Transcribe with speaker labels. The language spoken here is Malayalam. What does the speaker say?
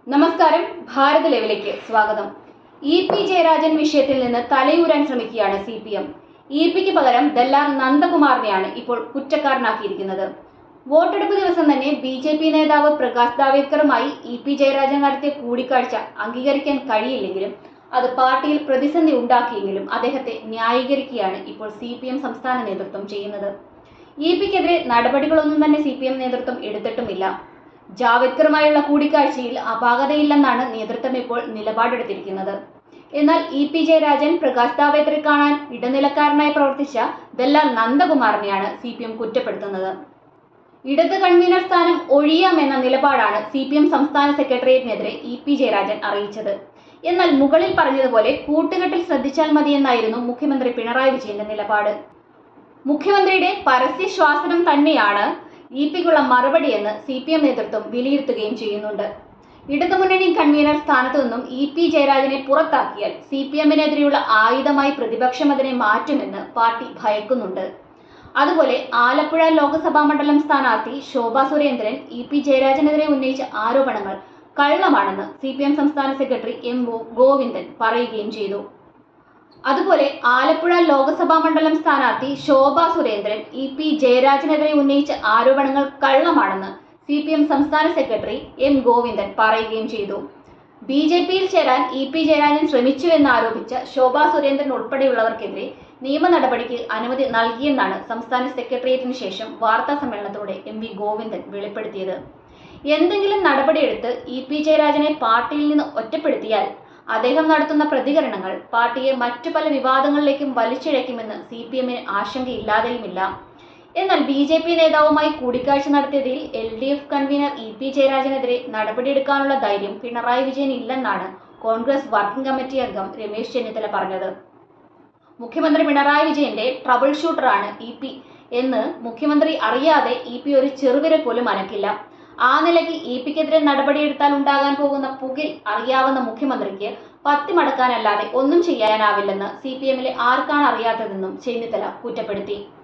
Speaker 1: നമസ്കാരം ഭാരത് ലെവലിലേക്ക് സ്വാഗതം ഇ പി ജയരാജൻ വിഷയത്തിൽ നിന്ന് തലയൂരാൻ ശ്രമിക്കുകയാണ് സി പി എം ഇ പിക്ക് പകരം ദല്ലാർ നന്ദകുമാറിനെയാണ് ഇപ്പോൾ കുറ്റക്കാരനാക്കിയിരിക്കുന്നത് വോട്ടെടുപ്പ് ദിവസം തന്നെ ബി ജെ പി നേതാവ് പ്രകാശ് ജാവേദ്കറുമായി ഇ പി ജയരാജൻ നടത്തിയ കൂടിക്കാഴ്ച അംഗീകരിക്കാൻ കഴിയില്ലെങ്കിലും അത് പാർട്ടിയിൽ പ്രതിസന്ധി ഉണ്ടാക്കിയെങ്കിലും അദ്ദേഹത്തെ ന്യായീകരിക്കുകയാണ് ഇപ്പോൾ സി പി എം സംസ്ഥാന നേതൃത്വം ചെയ്യുന്നത് ഇ പിക്കെതിരെ നടപടികളൊന്നും തന്നെ സി പി എം നേതൃത്വം എടുത്തിട്ടുമില്ല ജാവേദ്കറുമായുള്ള കൂടിക്കാഴ്ചയിൽ അപാകതയില്ലെന്നാണ് നേതൃത്വം ഇപ്പോൾ നിലപാടെടുത്തിരിക്കുന്നത് എന്നാൽ ഇ പി ജയരാജൻ പ്രകാശ് ജാവേദ്കറെ കാണാൻ ഇടനിലക്കാരനായി പ്രവർത്തിച്ച ദല്ലാൽ നന്ദകുമാറിനെയാണ് സി പി എം കുറ്റപ്പെടുത്തുന്നത് ഇടത് കൺവീനർ സ്ഥാനം ഒഴിയാമെന്ന നിലപാടാണ് സി പി എം സംസ്ഥാന സെക്രട്ടേറിയറ്റിനെതിരെ ഇ പി ജയരാജൻ അറിയിച്ചത് എന്നാൽ മുകളിൽ പറഞ്ഞതുപോലെ കൂട്ടുകെട്ടിൽ ശ്രദ്ധിച്ചാൽ മതിയെന്നായിരുന്നു മുഖ്യമന്ത്രി പിണറായി വിജയന്റെ നിലപാട് മുഖ്യമന്ത്രിയുടെ പരസ്യ ശ്വാസനം തന്നെയാണ് ഇ പിക്കുള്ള മറുപടിയെന്ന് സി പി എം നേതൃത്വം വിലയിരുത്തുകയും ചെയ്യുന്നുണ്ട് ഇടതുമുന്നണി കൺവീനർ സ്ഥാനത്തു നിന്നും ഇ പി ജയരാജനെ പുറത്താക്കിയാൽ സി പി എമ്മിനെതിരെയുള്ള ആയുധമായി പ്രതിപക്ഷം അതിനെ മാറ്റുമെന്ന് പാർട്ടി ഭയക്കുന്നുണ്ട് അതുപോലെ ആലപ്പുഴ ലോക്സഭാ മണ്ഡലം സ്ഥാനാർത്ഥി ശോഭാ സുരേന്ദ്രൻ ഇ പി ജയരാജനെതിരെ ഉന്നയിച്ച ആരോപണങ്ങൾ കള്ളമാണെന്ന് സി പി എം സംസ്ഥാന സെക്രട്ടറി എം ഒ ഗോവിന്ദൻ പറയുകയും ചെയ്തു അതുപോലെ ആലപ്പുഴ ലോക്സഭാ മണ്ഡലം സ്ഥാനാർത്ഥി ശോഭാ സുരേന്ദ്രൻ ഇ പി ജയരാജനെതിരെ ഉന്നയിച്ച ആരോപണങ്ങൾ കള്ളമാണെന്ന് സി പി എം സംസ്ഥാന സെക്രട്ടറി എം ഗോവിന്ദൻ പറയുകയും ചെയ്തു ബി ജെ പിയിൽ ചേരാൻ ഇ പി ജയരാജൻ ശ്രമിച്ചുവെന്ന് ആരോപിച്ച ശോഭാ സുരേന്ദ്രൻ ഉൾപ്പെടെയുള്ളവർക്കെതിരെ നിയമ നടപടിക്ക് അനുമതി നൽകിയെന്നാണ് സംസ്ഥാന സെക്രട്ടേറിയറ്റിന് ശേഷം വാർത്താ സമ്മേളനത്തോടെ എം വി ഗോവിന്ദൻ വെളിപ്പെടുത്തിയത് എന്തെങ്കിലും നടപടിയെടുത്ത് ഇ പി ജയരാജനെ പാർട്ടിയിൽ നിന്ന് ഒറ്റപ്പെടുത്തിയാൽ അദ്ദേഹം നടത്തുന്ന പ്രതികരണങ്ങൾ പാർട്ടിയെ മറ്റു പല വിവാദങ്ങളിലേക്കും വലിച്ചിഴയ്ക്കുമെന്ന് സി പി എമ്മിന് ആശങ്കയില്ലാതെയുമില്ല എന്നാൽ ബി ജെ പി നേതാവുമായി കൂടിക്കാഴ്ച നടത്തിയതിൽ L D F convener E P ജയരാജനെതിരെ നടപടിയെടുക്കാനുള്ള ധൈര്യം പിണറായി വിജയൻ ഇല്ലെന്നാണ് കോൺഗ്രസ് വർക്കിംഗ് കമ്മിറ്റി അംഗം രമേശ് ചെന്നിത്തല പറഞ്ഞത് മുഖ്യമന്ത്രി പിണറായി വിജയന്റെ ട്രബിൾ ഷൂട്ടറാണ് ഇ പി എന്ന് മുഖ്യമന്ത്രി അറിയാതെ ഇ പി ഒരു ചെറുവിരൽ പോലും അനക്കില്ല ആ നിലയ്ക്ക് ഇ പിക്കെതിരെ നടപടിയെടുത്താൽ ഉണ്ടാകാൻ പോകുന്ന പുകിൽ അറിയാവുന്ന മുഖ്യമന്ത്രിക്ക് പത്തി മടക്കാനല്ലാതെ ഒന്നും ചെയ്യാനാവില്ലെന്ന് സി പി എമ്മിലെ ആർക്കാണ് അറിയാത്തതെന്നും ചെന്നിത്തല കുറ്റപ്പെടുത്തി